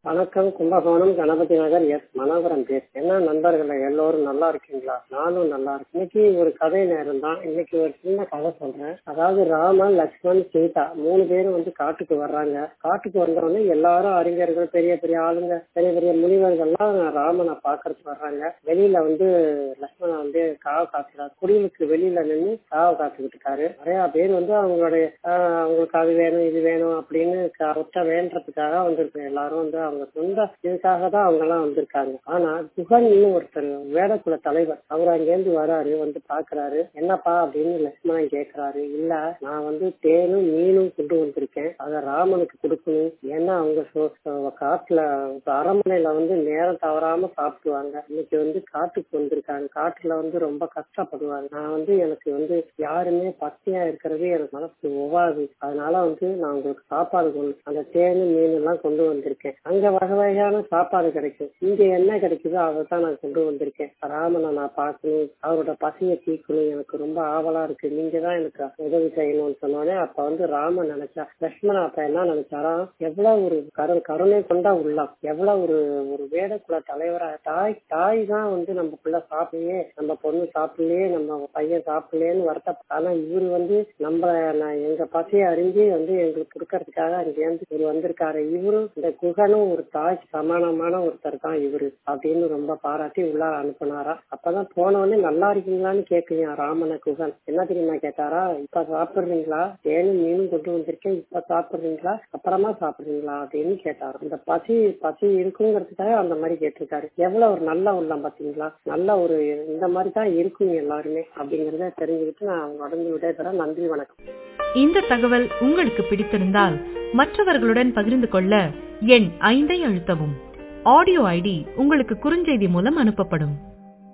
வணக்கம் கும்பகோணம் கணபதி நகர் எஸ் மனோகரம் பேர் என்ன நண்பர்களே எல்லோரும் நல்லா இருக்கீங்களா நானும் நல்லா இருக்கேன் இன்னைக்கு ஒரு கதை நேரம் தான் இன்னைக்கு ஒரு சின்ன கதை சொல்றேன் அதாவது ராமன் லக்ஷ்மண் சீதா மூணு பேரும் வந்து காட்டுக்கு வர்றாங்க காட்டுக்கு வந்தவொடனே எல்லாரும் அறிஞர்கள் பெரிய பெரிய ஆளுங்க பெரிய பெரிய முனிவர்கள்லாம் ராமனை பாக்குறதுக்கு வர்றாங்க வெளியில வந்து லக்ஷ்மணன் வந்து காவ காத்துறாரு குடிலுக்கு வெளியில நின்று காவ காத்துக்கிட்டு இருக்காரு நிறைய பேர் வந்து அவங்களுடைய ஆஹ், அவங்களுக்கு அது வேணும் இது வேணும் அப்படின்னு க- ஒற்ற வேண்டதுக்காக வந்திருக்கு எல்லாரும் வந்து அவங்க சொந்த இதுக்காக தான் அவங்க எல்லாம் வந்திருக்காங்க ஆனா குகன் ஒருத்தர் வேடக்குல தலைவர் அவர் அங்கேருந்து வராரு வந்து பாக்குறாரு என்னப்பா அப்படின்னு லட்சுமணன் கேக்குறாரு இல்ல நான் வந்து தேனும் மீனும் கொண்டு வந்திருக்கேன் அத ராமனுக்கு கொடுக்கணும் ஏன்னா அவங்க சொ- சொ- காட்டுல இப்ப அரண்மனையில வந்து நேரம் தவறாம சாப்பிடுவாங்க இன்னைக்கு வந்து காட்டுக்கு வந்திருக்காங்க காட்டுல வந்து ரொம்ப கஷ்டப்படுவாங்க நான் வந்து எனக்கு வந்து யாருமே பத்தியா இருக்கிறது எனக்கு மனசு ஒவ்வாது அதனால வந்து நான் உங்களுக்கு சாப்பாடு கொண்டு அந்த தேனு மீன் எல்லாம் கொண்டு வந்திருக்கேன் அங்க வகை வகையான சாப்பாடு கிடைக்கும் இங்க என்ன கிடைக்குதோ அதை தான் நான் கொண்டு வந்திருக்கேன் ராமனை நான் பார்க்கணும் அவரோட பசியை தீர்க்கணும் எனக்கு ரொம்ப ஆவலா இருக்கு நீங்க தான் எனக்கு உதவி செய்யணும்னு சொன்னோடனே அப்ப வந்து ராமன் நினைச்சா லட்சுமணன் அப்ப என்ன நினைச்சாரா எவ்வளவு ஒரு கரு கருணை கொண்டா உள்ளம் எவ்வளவு ஒரு ஒரு வேடக்குல தலைவரா தாய் தாய் தான் வந்து நம்ம பிள்ளை சாப்பிடலையே நம்ம பொண்ணு சாப்பிடலையே நம்ம பையன் சாப்பிடலையேன்னு வருத்தப்ப ஆனா இவரு வந்து நம்ம நான் எங்க பசியை அறிஞ்சு வந்து எங்களுக்கு கொடுக்கறதுக்காக அங்கேருந்து இவர் வந்திருக்காரு இவரும் இந்த குகனும் ஒரு தாய் சமானமான ஒருத்தர் தான் இவரு அப்படின்னு ரொம்ப பாராட்டி உள்ளார அனுப்புனாரா அப்பதான் போன உடனே நல்லா இருக்கீங்களான்னு கேக்குறியா ராமன குகன் என்ன தெரியுமா கேட்டாரா இப்ப சாப்பிடுறீங்களா தேனும் மீனும் கொண்டு வந்திருக்கேன் இப்ப சாப்பிடுறீங்களா அப்புறமா சாப்பிடுறீங்களா அப்படின்னு கேட்டாரு அந்த பசி பசி இருக்குங்கிறதுக்காக அந்த மாதிரி கேட்டிருக்காரு எவ்வளவு ஒரு நல்ல உள்ளம் பாத்தீங்களா நல்ல ஒரு இந்த மாதிரி தான் இருக்கும் எல்லாருமே அப்படிங்கறத தெரிஞ்சுக்கிட்டு நான் உடனே விடைபெற நன்றி வணக்கம் இந்த தகவல் உங்களுக்கு பிடித்திருந்தால் மற்றவர்களுடன் பகிர்ந்து கொள்ள எண் ஐந்தை அழுத்தவும் ஆடியோ ஐடி உங்களுக்கு குறுஞ்செய்தி மூலம் அனுப்பப்படும்